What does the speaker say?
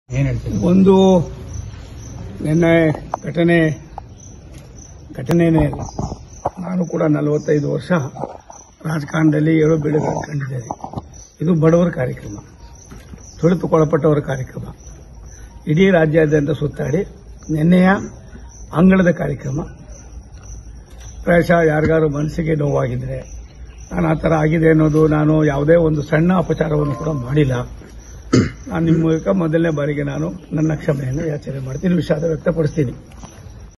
ಏನ್ ಹೇಳ್ತೀರಿ ಒಂದು ನಿನ್ನೆ ಘಟನೆ ಘಟನೆನೇ ಇಲ್ಲ ನಾನು ಕೂಡ ನಲವತ್ತೈದು ವರ್ಷ ರಾಜಕಾರಣದಲ್ಲಿ ಏಳು ಬೀಳುಗಳನ್ನು ಕಂಡಿದ್ದೇನೆ ಇದು ಬಡವರ ಕಾರ್ಯಕ್ರಮ ತುಳಿತುಕೊಳಪಟ್ಟವರ ಕಾರ್ಯಕ್ರಮ ಇಡೀ ರಾಜ್ಯಾದ್ಯಂತ ಸುತ್ತಾಡಿ ನಿನ್ನೆಯ ಅಂಗಳದ ಕಾರ್ಯಕ್ರಮ ಪ್ರಾಯಶಃ ಯಾರಿಗಾರು ಮನಸ್ಸಿಗೆ ನೋವಾಗಿದ್ರೆ ನಾನು ಆ ಥರ ಆಗಿದೆ ಅನ್ನೋದು ನಾನು ಯಾವುದೇ ಒಂದು ಸಣ್ಣ ಅಪಚಾರವನ್ನು ಕೂಡ ಮಾಡಿಲ್ಲ ನಾನು ನಿಮ್ಮ ಮೂಲಕ ಮೊದಲನೇ ಬಾರಿಗೆ ನಾನು ನನ್ನ ಕ್ಷಮೆಯನ್ನು ಯಾಚನೆ ಮಾಡ್ತೀನಿ ವಿಷಾದ ವ್ಯಕ್ತಪಡಿಸ್ತೀನಿ